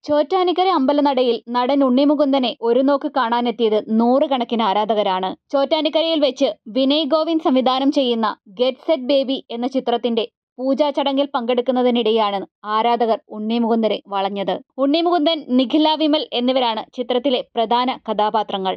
ചോറ്റാനിക്കര അമ്പലനടയിൽ നടൻ ഉണ്ണിമുകുന്ദനെ ഒരു നോക്ക് കാണാനെത്തിയത് നൂറുകണക്കിന് ആരാധകരാണ് ചോറ്റാനിക്കരയിൽ വെച്ച് വിനയ് ഗോവിന്ദ് സംവിധാനം ചെയ്യുന്ന ഗെറ്റ് സെറ്റ് ബേബി എന്ന ചിത്രത്തിന്റെ പൂജാ ചടങ്ങിൽ പങ്കെടുക്കുന്നതിനിടെയാണ് ആരാധകർ ഉണ്ണിമുകുന്ദനെ വളഞ്ഞത് ഉണ്ണിമുകുന്ദൻ നിഖില വിമൽ എന്നിവരാണ് ചിത്രത്തിലെ പ്രധാന കഥാപാത്രങ്ങൾ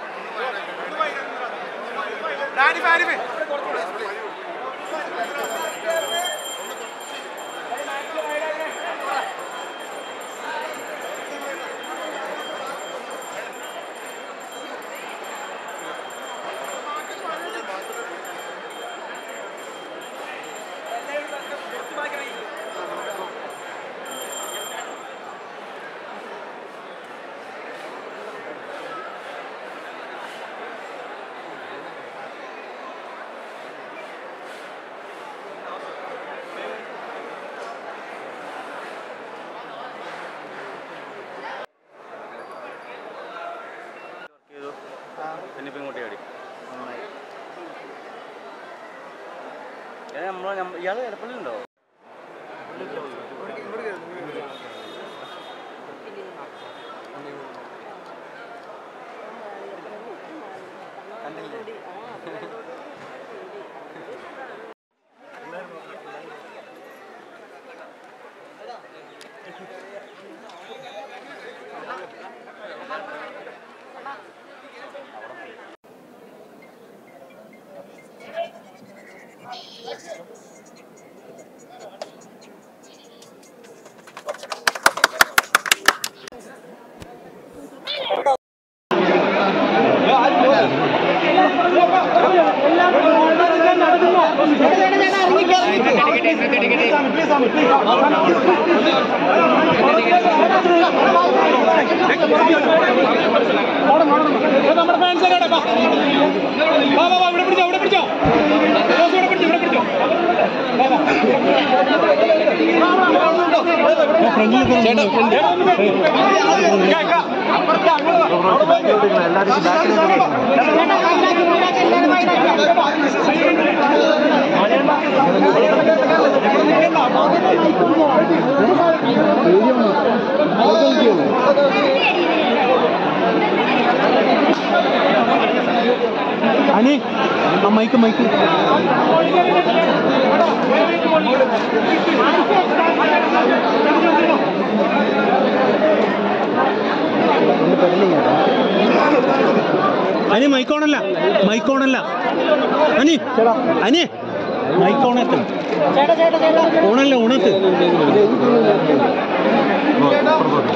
ചെയ്തു പിന്നിപ്പം ഇങ്ങോട്ട് ചാടി നമ്മൾ ഇയാൾ എടപ്പള്ളിയുണ്ടോ നമ്മുടെ ഫാൻസ് ഇവിടെ വാ വാ വാ ഇവിടെ പിടിച്ചോ ഇവിടെ പിടിച്ചോ ബോസ് ഇവിടെ പിടിച്ചോ ഇവിടെ പിടിച്ചോ വാ, വാ. ചേട്ടാ, ഇക്ക, ഇക്ക. അനി ആ മൈക്ക് മൈക്ക് അനി മൈക്കോണല്ല മൈക്കോണല്ല അനി അനി മൈക്കോണത്ത് ഓണല്ല ഓണത്ത്